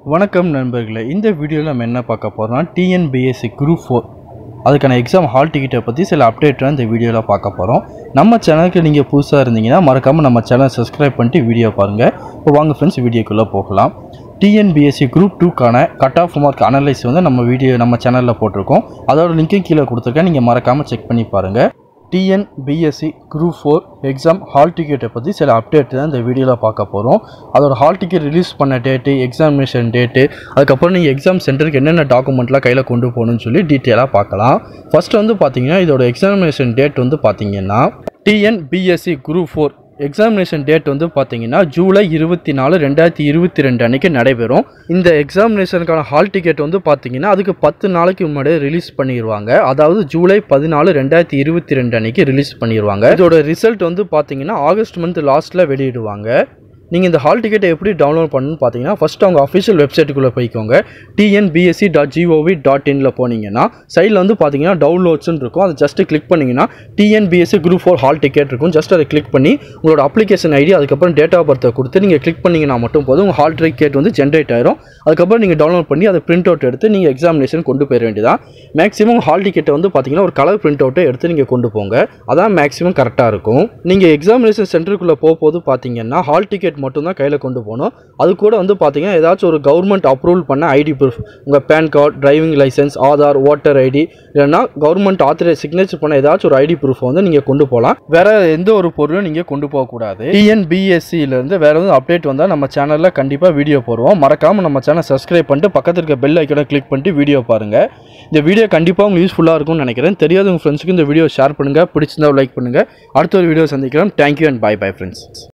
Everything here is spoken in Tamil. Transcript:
வணக்கம் நண்பர்களே இந்த வீடியோவில் நம்ம என்ன பார்க்க போகிறோம்னா டிஎன்பிஎஸ்சி குரூப் ஃபோர் அதுக்கான எக்ஸாம் ஹால் டிக்கெட்டை பற்றி சில அப்டேட்டை இந்த வீடியோவில் பார்க்க போகிறோம் நம்ம சேனலுக்கு நீங்கள் புதுசாக இருந்தீங்கன்னா மறக்காமல் நம்ம சேனலை சப்ஸ்கிரைப் பண்ணிட்டு வீடியோ பாருங்கள் இப்போ வாங்க ஃப்ரெண்ட்ஸ் வீடியோக்குள்ளே போகலாம் டிஎன்பிஎஸ்சி குரூப் டூக்கான கட் ஆஃப் மார்க் அனலைஸ் வந்து நம்ம வீடியோ நம்ம சேனலில் போட்டிருக்கோம் அதோட லிங்க்கும் கீழே கொடுத்துருக்கேன் நீங்கள் மறக்காமல் செக் பண்ணி பாருங்கள் TNPSC group four exam hall டிக்கெட்டை பற்றி சில அப்டேட் தான் இந்த வீடியோவில் பார்க்க போகிறோம் அதோட ஹால் டிக்கெட் ரிலீஸ் பண்ண டேட்டு எக்ஸாமினேஷன் டேட்டு அதுக்கப்புறம் நீங்கள் எக்ஸாம் சென்டருக்கு என்னென்ன டாக்குமெண்ட்லாம் கையில் கொண்டு போகணும்னு சொல்லி டீட்டெயிலாக பார்க்கலாம் ஃபர்ஸ்ட் வந்து பார்த்தீங்கன்னா இதோட எக்ஸாமினேஷன் டேட் வந்து பார்த்தீங்கன்னா TNPSC group four examination date வந்து பார்த்தீங்கன்னா ஜூலை இருபத்தி நாலு ரெண்டாயிரத்தி இருபத்தி ரெண்டு அன்றைக்கி நடைபெறும் இந்த எக்ஸாமினேஷனுக்கான ஹால் டிக்கெட் வந்து பார்த்தீங்கன்னா அதுக்கு பத்து நாளைக்கு முன்னாடியே ரிலீஸ் பண்ணிடுவாங்க அதாவது ஜூலை பதினாலு ரெண்டாயிரத்தி இருபத்தி ரெண்டு அன்றைக்கி ரிலீஸ் பண்ணிடுவாங்க இதோட ரிசல்ட் வந்து பார்த்தீங்கன்னா ஆகஸ்ட் மந்த் லாஸ்ட்டில் வெளியிடுவாங்க நீங்கள் இந்த ஹால் டிக்கெட்டை எப்படி டவுன்லோட் பண்ணணும்னு பார்த்தீங்கன்னா ஃபஸ்ட் அவங்க அஃபிஷியல் வெப்சைட்டுக்குள்ளே போய்க்கோங்க டிஎன்பிஎஸ்சி டாட் ஜிஓவி டாட் இனில் போனீங்கன்னா சைடில் வந்து பார்த்தீங்கன்னா டவுன்லோட்ஸ்னு இருக்கும் அதை ஜஸ்ட்டு கிளிக் பண்ணிங்கன்னா TNPSC group four hall ticket இருக்கும் ஜஸ்ட் அதை கிளிக் பண்ணி உங்களோட அப்ளிகேஷன் ஐடி அதுக்கப்புறம் டேட் ஆஃப் பர்த்தை கொடுத்து நீங்கள் கிளிக் பண்ணிங்கன்னா மட்டும் போதும் உங்கள் ஹால் டிக்கெட் வந்து ஜென்ரேட் ஆயிரும் அதுக்கப்புறம் நீங்கள் டவுன்லோட் பண்ணி அதை பிரிண்ட் அவுட் எடுத்து நீங்கள் எக்ஸாமினேஷன் கொண்டு போயிட வேண்டியதான் மேக்ஸிமம் ஹால் டிக்கெட்டை வந்து பார்த்தீங்கன்னா ஒரு கலர் பிரிண்ட் அவுட்டை எடுத்து நீங்கள் கொண்டு போங்க அதான் மேக்ஸிமம் கரெக்டாக இருக்கும் நீங்கள் எக்ஸாமினேஷன் சென்டருக்குள்ளே போகும்போது பார்த்தீங்கன்னா ஹால் டிக்கெட் மட்டும்தான் கையில் கொண்டு போகணும் அது கூட வந்து பார்த்தீங்கன்னா ஏதாச்சும் ஒரு கவர்மெண்ட் அப்ரூவல் பண்ண ஐடி ப்ரூஃப் உங்கள் pan card driving licence Aadhaar voter ID இல்லைன்னா கவர்மெண்ட் ஆத்தரைஸ் சிக்னேச்சர் பண்ண ஏதாச்சும் ஒரு ஐடி ப்ரூஃப் வந்து நீங்கள் கொண்டு போகலாம் வேற எந்த ஒரு பொருளும் நீங்கள் கொண்டு போகக்கூடாது டிஎன்பிஎஸ்சியிலேருந்து வேற எதுவும் அப்டேட் வந்தால் நம்ம சேனலில் கண்டிப்பாக வீடியோ போடுவோம் மறக்காமல் நம்ம சேனல் சப்ஸ்கிரைப் பண்ணிட்டு பக்கத்தில் இருக்க பெல் ஐக்கனை கிளிக் பண்ணிட்டு வீடியோ பாருங்கள் இந்த வீடியோ கண்டிப்பாக உங்களுக்கு யூஸ்ஃபுல்லாக இருக்கும்னு நினைக்கிறேன் தெரியாத உங்கள் ஃப்ரெண்ட்ஸுக்கு இந்த வீடியோ ஷேர் பண்ணுங்கள் பிடிச்சிருந்தா லைக் பண்ணுங்கள் அடுத்த ஒரு வீடியோ சந்திக்கிறோம் thank you and bye bye friends